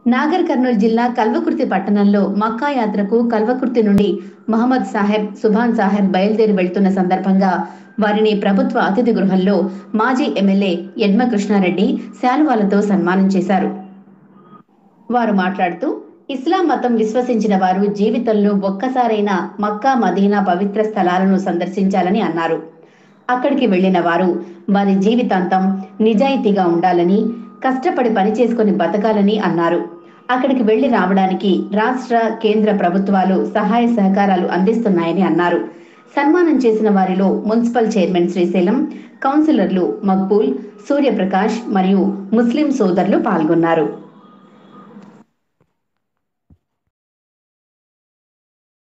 నాగర్ కర్నూలు జిల్లా కల్వకుర్తి పట్టణంలో మక్కా యాత్రకు కల్వకుర్తి నుండి మహమ్మద్ సాహెబ్ సుభాన్ సాహెబ్ బయలుదేరి వెళ్తున్న సందర్భంగా వారిని ప్రభుత్వ అతిథి గృహంలో మాజీ ఎమ్మెల్యే యడ్మ కృష్ణారెడ్డి శాలువాలతో సన్మానం చేశారు వారు మాట్లాడుతూ ఇస్లాం మతం విశ్వసించిన వారు జీవితంలో ఒక్కసారైనా మక్కా మదీనా పవిత్ర స్థలాలను సందర్శించాలని అన్నారు అక్కడికి వెళ్లిన వారు వారి జీవితాంతం నిజాయితీగా ఉండాలని కష్టపడి పని చేసుకుని బతకాలని అన్నారు అక్కడికి వెళ్లి రావడానికి రాష్ట్ర కేంద్ర ప్రభుత్వాలు సహాయ సహకారాలు అందిస్తున్నాయని అన్నారు సన్మానం చేసిన వారిలో మున్సిపల్ చైర్మన్ శ్రీశైలం కౌన్సిలర్లు మక్బూల్ సూర్యప్రకాష్ మరియు ముస్లిం సోదరులు పాల్గొన్నారు